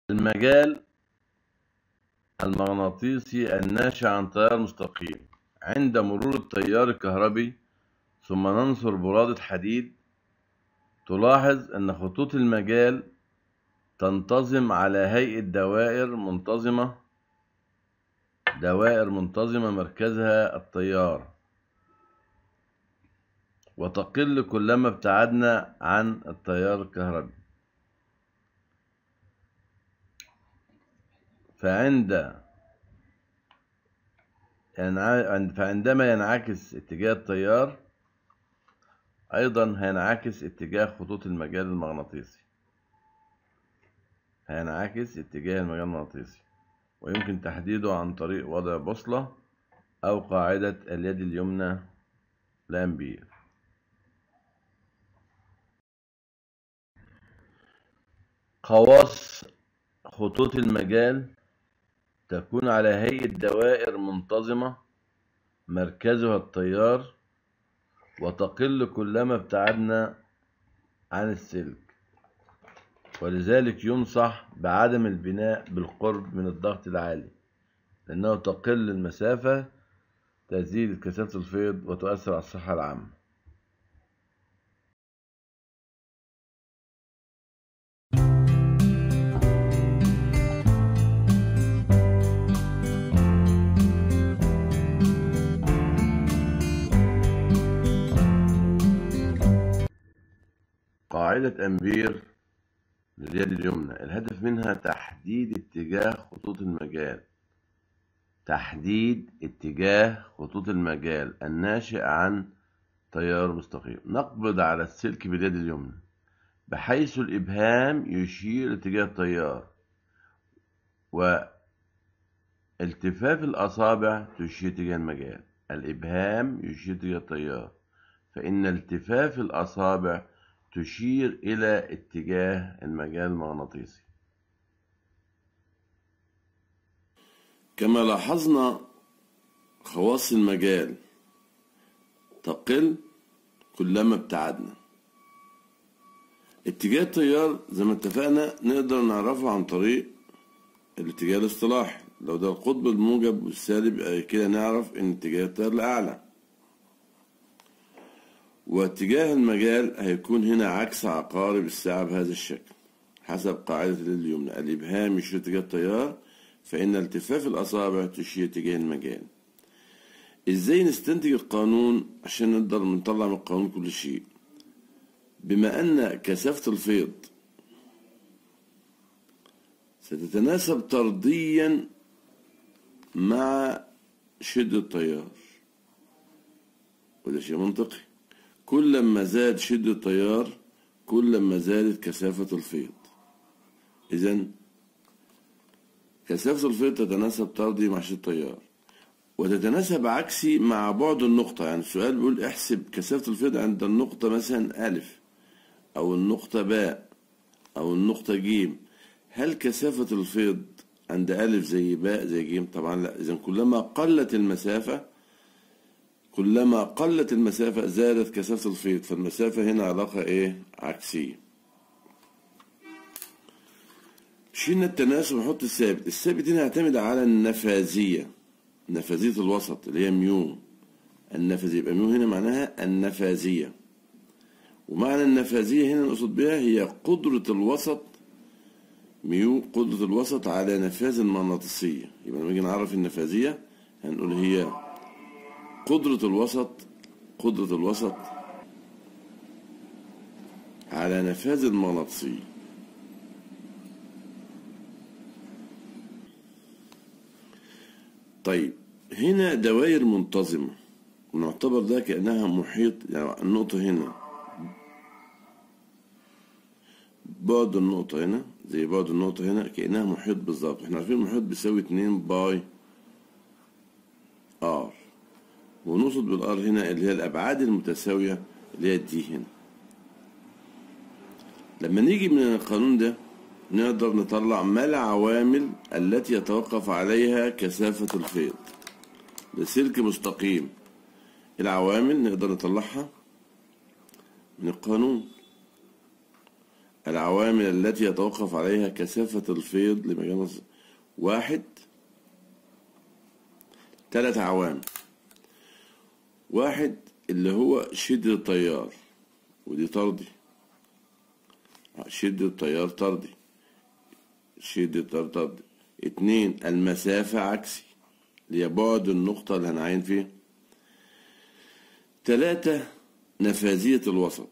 المجال المغناطيسي الناشئ عن تيار مستقيم عند مرور التيار الكهربي ثم ننصر برادة حديد تلاحظ أن خطوط المجال تنتظم على هيئة دوائر منتظمة دوائر منتظمة مركزها التيار وتقل كلما ابتعدنا عن التيار الكهربي فعند فعندما ينعكس اتجاه التيار أيضا هينعكس اتجاه خطوط المجال المغناطيسي هينعكس اتجاه المجال المغناطيسي ويمكن تحديده عن طريق وضع بوصلة أو قاعدة اليد اليمنى لأمبير خواص خطوط المجال تكون على هيئة دوائر منتظمة مركزها التيار وتقل كلما ابتعدنا عن السلك ولذلك ينصح بعدم البناء بالقرب من الضغط العالي لأنه تقل المسافة تزيد كثافة الفيض وتؤثر على الصحة العامة قاعدة أمبير لليد اليمنى الهدف منها تحديد اتجاه خطوط المجال تحديد اتجاه خطوط المجال الناشئ عن تيار مستقيم نقبض على السلك باليد اليمنى بحيث الإبهام يشير اتجاه التيار والتفاف الأصابع تشير اتجاه المجال الإبهام يشير اتجاه التيار فإن التفاف الأصابع تشير إلى اتجاه المجال المغناطيسي كما لاحظنا خواص المجال تقل كلما ابتعدنا اتجاه التيار زي ما اتفقنا نقدر نعرفه عن طريق الاتجاه الاصطلاحي لو ده القطب الموجب والسالب كده نعرف ان اتجاه التيار الأعلى واتجاه المجال هيكون هنا عكس عقارب الساعة بهذا الشكل حسب قاعدة اليد اليمنى الإبهام يشير اتجاه التيار فإن التفاف الأصابع تشير اتجاه المجال إزاي نستنتج القانون عشان نقدر نطلع من القانون كل شيء بما أن كثافة الفيض ستتناسب طرديا مع شدة التيار وده شيء منطقي كل ما زاد شدة التيار كل ما زادت كثافة الفيض إذا كثافة الفيض تتناسب طردي مع شدة التيار وتتناسب عكسي مع بعد النقطة يعني السؤال بيقول احسب كثافة الفيض عند النقطة مثلا ألف أو النقطة باء أو النقطة جيم هل كثافة الفيض عند ألف زي باء زي جيم طبعا لا إذا كلما قلت المسافة كلما قلت المسافة زادت كثافة الفيض فالمسافة هنا علاقة ايه عكسية شيلنا التناسب ونحط الثابت الثابت هنا يعتمد على النفاذية نفاذية الوسط اللي هي ميو النفاذية يبقى ميو هنا معناها النفاذية ومعنى النفاذية هنا نقصد بها هي قدرة الوسط ميو قدرة الوسط على نفاذ المغناطيسية يبقى لما نيجي نعرف النفاذية هنقول هي قدرة الوسط قدرة الوسط على نفاذ المغناطيسية طيب هنا دوائر منتظمة ونعتبر ده كأنها محيط يعني النقطة هنا بعد النقطة هنا زي بعد النقطة هنا كأنها محيط بالظبط احنا عارفين المحيط بيساوي اتنين باي ار ونقصد بالار هنا اللي هي الابعاد المتساويه اللي هي دي هنا لما نيجي من القانون ده نقدر نطلع ما العوامل التي يتوقف عليها كثافة الفيض لسلك مستقيم العوامل نقدر نطلعها من القانون العوامل التي يتوقف عليها كثافة الفيض لمجال واحد ثلاث عوامل واحد اللي هو شدة التيار ودي طردي شدة التيار طردي شدة التيار طردي اتنين المسافة عكسي اللي هي بعد النقطة اللي هنعين فيها تلاتة نفاذية الوسط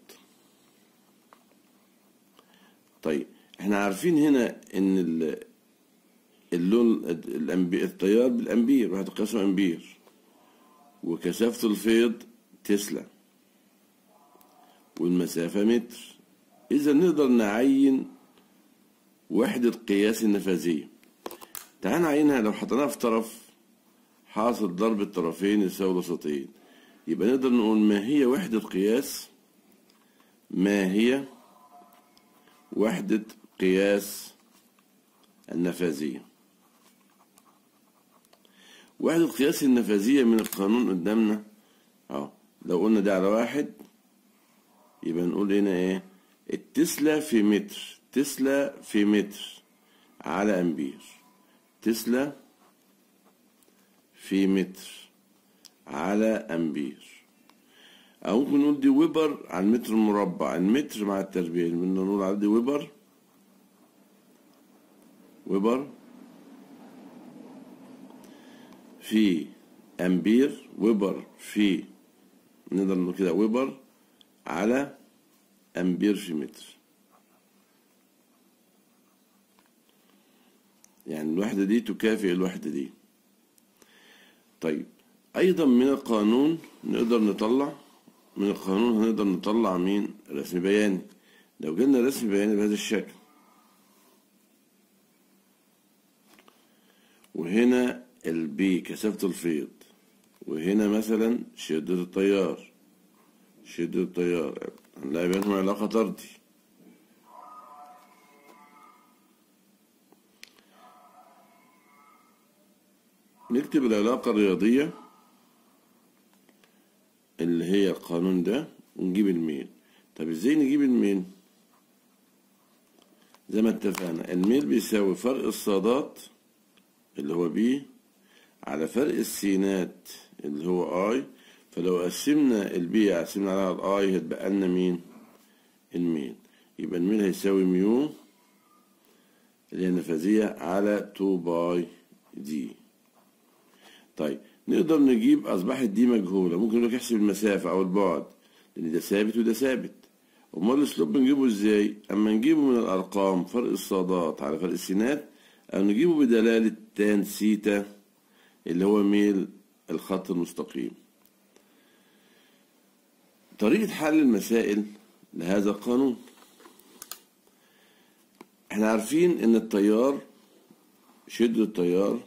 طيب احنا عارفين هنا ان اللون الأمبير التيار بالأمبير واحد قياسه أمبير وكثافة الفيض تسلا والمسافة متر إذا نقدر نعين وحدة قياس النفاذية تعال نعينها لو حطيناها في طرف حاصل ضرب الطرفين يساوي الوسطين يبقى نقدر نقول ما هي وحدة قياس ما هي وحدة قياس النفاذية وحدة قياس النفاذية من القانون قدامنا اهو لو قلنا ده على واحد يبقى نقول هنا ايه التسلا في متر تسلا في متر على امبير تسلا في متر على امبير او ممكن نقول دي ويبر على المتر المربع المتر مع التربيع بدنا نقول على دي ويبر ويبر في امبير ويبر في نقدر نقول كده ويبر على امبير في متر يعني الوحدة دي تكافئ الوحدة دي طيب أيضا من القانون نقدر نطلع من القانون هنقدر نطلع مين رسم بياني لو جبنا رسم بياني بهذا الشكل وهنا البي كثافة الفيض وهنا مثلا شدة التيار شدة التيار هنلاقي بينهم علاقة طردي نكتب العلاقة الرياضية اللي هي القانون ده ونجيب الميل طب ازاي نجيب الميل زي ما اتفقنا الميل بيساوي فرق الصادات اللي هو بي على فرق السينات اللي هو اي فلو قسمنا البي قسمنا عليها الاي هيتبقى لنا مين الميل يبقى الميل هيساوي ميو اللي هي النفاذية على 2 باي دي طيب نقدر نجيب أصبحت دي مجهولة ممكن نقول احسب المسافة أو البعد لأن ده ثابت وده ثابت أمال الأسلوب بنجيبه إزاي؟ أما نجيبه من الأرقام فرق الصادات على فرق السينات أو نجيبه بدلالة تان سيتا اللي هو ميل الخط المستقيم طريقة حل المسائل لهذا القانون احنا عارفين ان التيار شدة التيار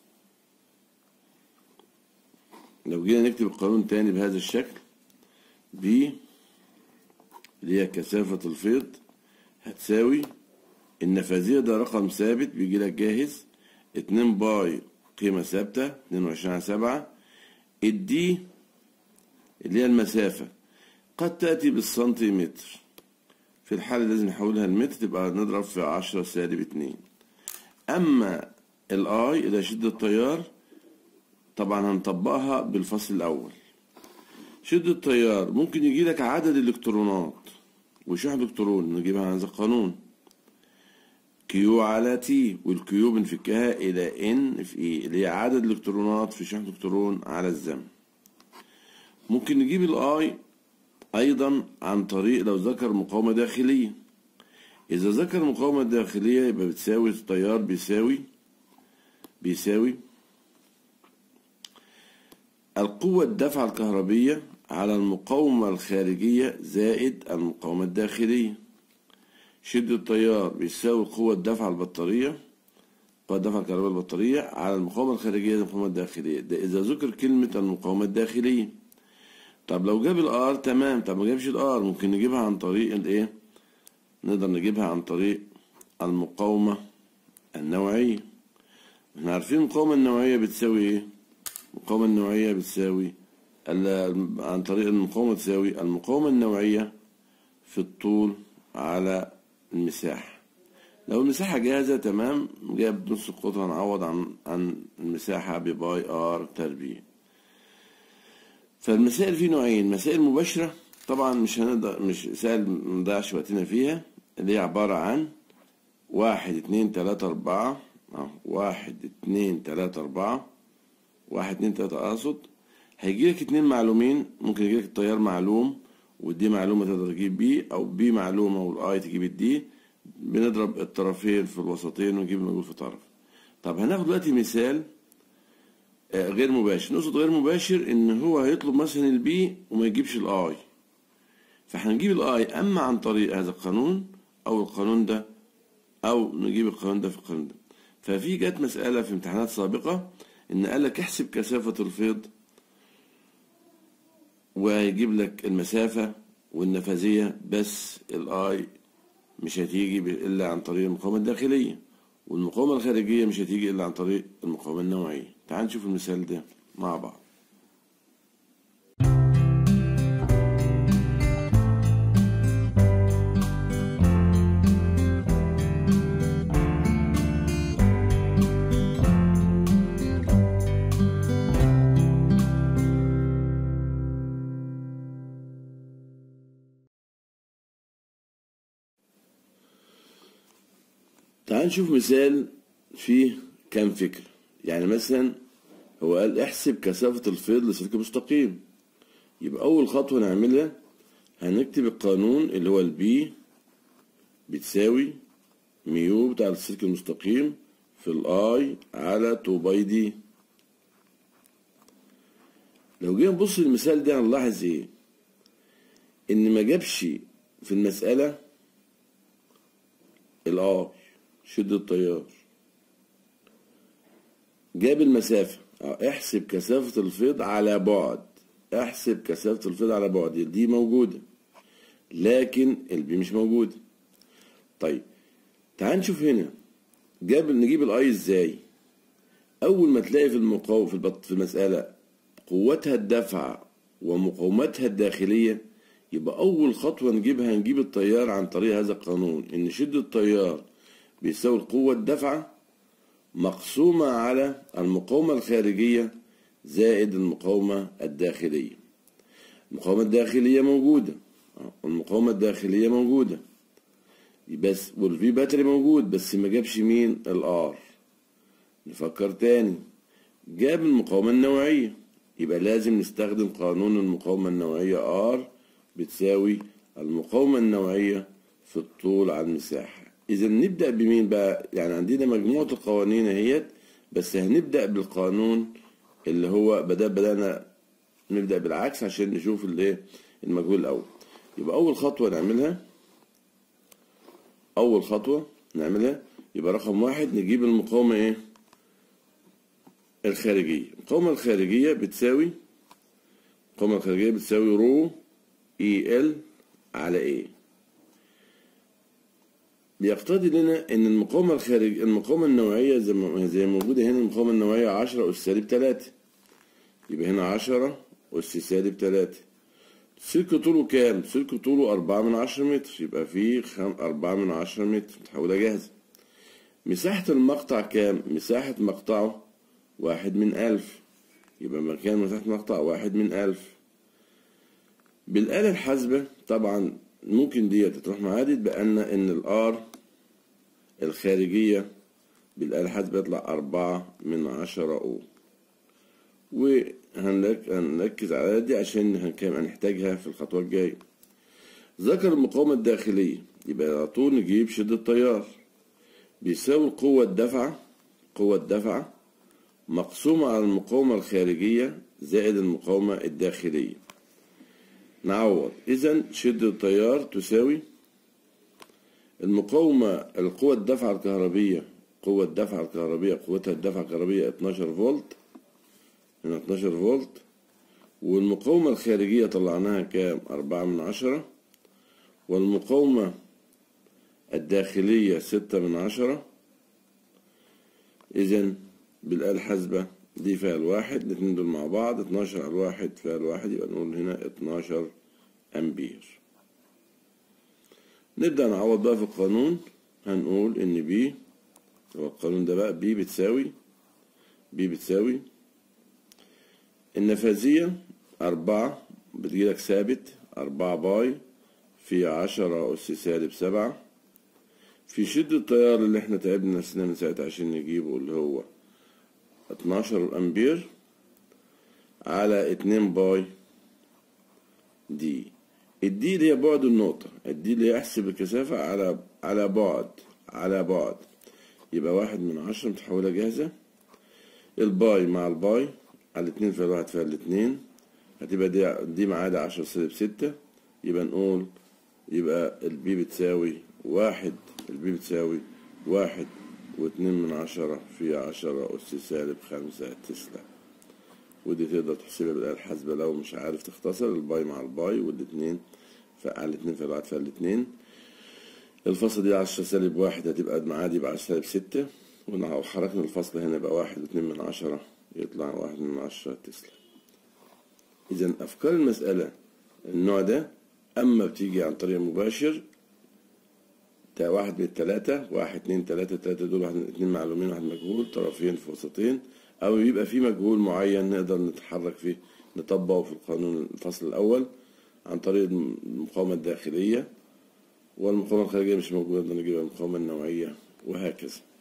لو جينا نكتب القانون تاني بهذا الشكل بي اللي هي كثافة الفيض هتساوي النفاذية ده رقم ثابت بيجي لك جاهز اتنين باي قيمة ثابتة اتنين وعشرين على سبعة الدي اللي هي المسافة قد تأتي بالسنتيمتر في الحالة لازم نحولها المتر تبقى نضرب في عشرة سالب اتنين أما الاي إلى شدة التيار طبعا هنطبقها بالفصل الأول شدة التيار ممكن يجي لك عدد الإلكترونات وشحن إلكترون نجيبها عن هذا القانون كيو على تي والكيو بنفكها إلى إن في إي اللي هي عدد الإلكترونات في شحن إلكترون على الزمن ممكن نجيب الآي أيضا عن طريق لو ذكر مقاومة داخلية إذا ذكر مقاومة داخلية يبقى بتساوي التيار بيساوي بيساوي القوة الدفع الكهربية على المقاومة الخارجية زائد المقاومة الداخلية شدة التيار بيساوي قوة دفع البطارية قوة دفع الكهرباء البطارية على المقاومة الخارجية المقاومة الداخلية ده إذا ذكر كلمة المقاومة الداخلية طب لو جاب الار تمام طب ما جابش الار ممكن نجيبها عن طريق الايه نقدر نجيبها عن طريق المقاومة النوعية احنا عارفين المقاومة النوعية بتساوي ايه المقاومة النوعية بتساوي عن طريق المقاومة تساوي المقاومة النوعية في الطول على المساحة لو المساحة جاهزة تمام جاب نص القطر هنعوض عن عن المساحة بباي ار تربيع فالمسائل في نوعين مسائل مباشرة طبعا مش هنقدر مش سهل منضيعش وقتنا فيها اللي هي عبارة عن واحد اتنين تلاتة أربعة أهو واحد اتنين تلاتة أربعة واحد اتنين تلاتة أقصد هيجيلك اتنين معلومين ممكن يجيلك التيار معلوم ودي معلومة تقدر تجيب بي أو بي معلومة والآي تجيب الدي بنضرب الطرفين في الوسطين ونجيب المجهول في طرف طب هناخد دلوقتي مثال آه، غير مباشر نقصد غير مباشر ان هو هيطلب مثلا البي وما يجيبش الاي فهنجيب الاي اما عن طريق هذا القانون او القانون ده او نجيب القانون ده في القانون ده ففي جت مسألة في امتحانات سابقة ان قال لك احسب كثافة الفيض وهيجيب لك المسافة والنفاذية بس الاي مش هتيجي ب- الا عن طريق المقاومة الداخلية والمقاومة الخارجية مش هتيجي الا عن طريق المقاومة النوعية تعال نشوف المثال ده مع بعض تعال نشوف مثال فيه كام فكرة يعني مثلا هو قال احسب كثافة الفيض لسلك مستقيم يبقى أول خطوة نعملها هنكتب القانون اللي هو البي بتساوي ميو بتاع السلك المستقيم في الاي على 2 باي دي لو جينا نبص للمثال ده هنلاحظ ايه ان ما جابش في المسألة الاي شدة التيار جاب المسافة اه، احسب كثافة الفيض على بعد احسب كثافة الفيض على بعد دي موجودة لكن البي مش موجودة طيب تعال نشوف هنا جاب نجيب الاي ازاي اول ما تلاقي في المقاوم في البط في المسألة قوتها الدفع ومقاومتها الداخلية يبقى أول خطوة نجيبها نجيب التيار عن طريق هذا القانون إن شدة التيار بيساوي القوة الدافعة مقسومة على المقاومة الخارجية زائد المقاومة الداخلية المقاومة الداخلية موجودة اه، والمقاومة الداخلية موجودة بس والفي باتري موجود بس ما جابش مين الار نفكر تاني جاب المقاومة النوعية يبقى لازم نستخدم قانون المقاومة النوعية R بتساوي المقاومة النوعية في الطول على المساحة إذا نبدأ بمين بقى يعني عندنا مجموعة القوانين اهيت بس هنبدأ بالقانون اللي هو بدأ بدأنا نبدأ بالعكس عشان نشوف الايه المجهول الأول يبقى أول خطوة نعملها أول خطوة نعملها يبقى رقم واحد نجيب المقاومة ايه الخارجية المقاومة الخارجية بتساوي المقاومة الخارجية بتساوي رو اي ال على ايه بيقتضي لنا ان المقاومة الخارج المقاومة النوعية زي ما زي ما موجودة هنا المقاومة النوعية 10 أس سالب 3 يبقى هنا 10 أس سالب 3 سلك طوله كام؟ سلك طوله أربعة من عشرة متر يبقى فيه خم... أربعة من عشرة متر متحولة جاهزة مساحة المقطع كام؟ مساحة مقطعه واحد من ألف يبقى مكان مساحة مقطع واحد من ألف بالآلة الحاسبة طبعا ممكن دي تروح معاها دي تبقى لنا إن الآر الخارجية بالآلة الحاسبة يطلع أربعة من عشرة أو وهنركز على دي عشان هنكمل- هنحتاجها في الخطوة الجاية ذكر المقاومة الداخلية يبقى على طول نجيب شدة التيار بيساوي القوة الدفعة قوة الدفعة مقسومة على المقاومة الخارجية زائد المقاومة الداخلية نعوض إذا شدة التيار تساوي المقاومة القوة الدفعة الكهربية قوة الدفعة الكهربية قوتها الدفعة الكهربية 12 فولت هنا 12 فولت والمقاومة الخارجية طلعناها كام أربعة من عشرة والمقاومة الداخلية ستة من عشرة إذا بالآلة الحاسبة دي فيها الواحد الاتنين دول مع بعض 12 على الواحد فيها الواحد يبقى نقول هنا 12 أمبير نبدأ نعوض بقى في القانون هنقول إن بي هو القانون ده بقى بي بتساوي بي بتساوي النفاذية أربعة بتجيلك ثابت أربعة باي في عشرة أس سالب سبعة في شدة التيار اللي احنا تعبنا نفسنا من ساعة عشان نجيبه اللي هو اتناشر أمبير على اتنين باي دي الدي اللي هي بعد النقطة الدي اللي هي احسب الكثافة على على بعد على بعد يبقى واحد من عشرة متحولة جاهزة الباي مع الباي على اتنين في الواحد في الاتنين هتبقى دي دي معادا عشرة سالب ستة يبقى نقول يبقى البي بتساوي واحد البي بتساوي واحد واتنين من عشرة في عشرة أس سالب خمسة تسلا ودي تقدر تحسبها بالآلة الحاسبة لو مش عارف تختصر الباي مع الباي والاتنين على الاتنين في الواحد في الاتنين الفصل دي عشرة سالب واحد هتبقى معاه دي بعشرة سالب ستة ولو حركنا الفصل هنا يبقى واحد واتنين من عشرة يطلع واحد من عشرة تسلا إذا أفكار المسألة النوع ده أما بتيجي عن طريق مباشر ده واحد من التلاتة واحد اتنين تلاتة تلاتة دول واحد اتنين معلومين واحد مجهول طرفين في وسطين أو يبقى في مجهول معين نقدر نتحرك فيه نطبقه في القانون الفصل الأول عن طريق المقاومة الداخلية والمقاومة الخارجية مش موجودة نجيبها المقاومة النوعية وهكذا